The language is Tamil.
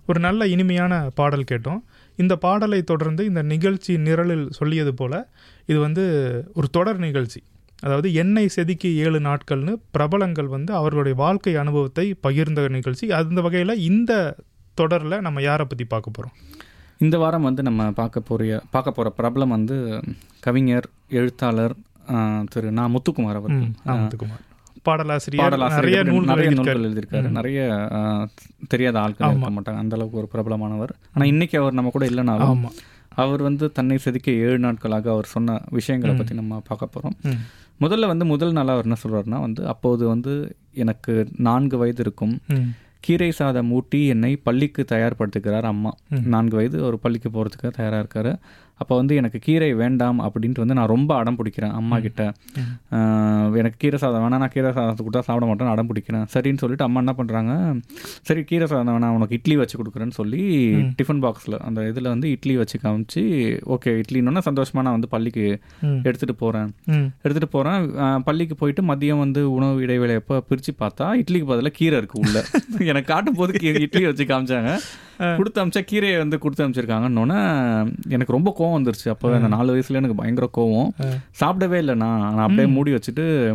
ஒரு நல்ல இனிமையான பாடல் கேட்டோம் இந்த பாடலை தொடர்ந்து இந்த நிகழ்ச்சி நிரலில் சொல்லியது போல இது வந்து ஒரு தொடர் நிகழ்ச்சி அதாவது எண்ணெய் செதுக்கி ஏழு நாட்கள்னு பிரபலங்கள் வந்து அவர்களுடைய வாழ்க்கை அனுபவத்தை பகிர்ந்த நிகழ்ச்சி அந்த வகையில் இந்த தொடரில் நம்ம யாரை பற்றி பார்க்க போகிறோம் இந்த வாரம் வந்து நம்ம பார்க்க போகிற பார்க்க போகிற பிரபலம் வந்து கவிஞர் எழுத்தாளர் ஆஹ், திரு நா முத்துக்குமார் அவர்கள் முத்துக்குமார் பாடலாசிரியர் பாடலாசிரியர் நிறைய இப்படி நூல்கள் நிறைய எழுதியிருக்காரு. நூல்கள் எழுதியிருக்காரு நிறைய ஆஹ், தெரியாத ஆட்கள் இருக்க மாட்டாங்க அந்த அளவுக்கு ஒரு பிரபலமானவர் ஆனால் இன்னைக்கு அவர் நம்ம கூட இல்லைனாலும் ஆமா அவர் வந்து தன்னை செதுக்க ஏழு நாட்களாக அவர் சொன்ன விஷயங்களை பற்றி நம்ம பார்க்க போகிறோம் ம். முதல்ல வந்து முதல் நாளாக அவர் என்ன சொல்றாருன்னா வந்து அப்போது வந்து எனக்கு நான்கு வயது இருக்கும் ம். கீரை சாதம் ஊட்டி என்னை பள்ளிக்கு தயார்படுத்துகிறார் அம்மா நான்கு வயது ஒரு பள்ளிக்கு போகிறதுக்கு தயாராக இருக்காரு அப்போ வந்து எனக்கு கீரை வேண்டாம் அப்படின்ட்டு வந்து நான் ரொம்ப அடம் பிடிக்கிறேன் அம்மா கிட்ட ஆஹ், எனக்கு கீரை சாதம் வேணாம் நான் கீரை சாதத்தை கொடுத்தா சாப்பிட மாட்டேன் அடம் பிடிக்கிறேன் சரின்னு சொல்லிட்டு அம்மா என்ன பண்ணுறாங்க சரி கீரை சாதம் வேணாம் உனக்கு இட்லி வச்சு கொடுக்குறேன்னு சொல்லி டிஃபன் பாக்ஸில் அந்த இதில் வந்து இட்லி வச்சு காமிச்சு ஓகே இட்லின்னு சந்தோஷமா நான் வந்து பள்ளிக்கு ம். எடுத்துகிட்டு போகிறேன் ம். எடுத்துகிட்டு போகிறேன் பள்ளிக்கு போயிட்டு மதியம் வந்து உணவு இடைவேளை எப்போ பிரித்து பார்த்தா இட்லிக்கு பதிலாக கீரை இருக்கு உள்ள எனக்கு காட்டும் போது கீ- இட்லி வச்சு காமிச்சாங்க கொடுத்து அமிச்சா கீரையை வந்து கொடுத்து அமிச்சிருக்காங்கன்னொன்னே எனக்கு ரொம்ப கோவம் வந்துருச்சு அப்போ அந்த நாலு வயசுல எனக்கு பயங்கர கோவம் சாப்பிடவே இல்லை நான் நான் அப்படியே மூடி வச்சுட்டு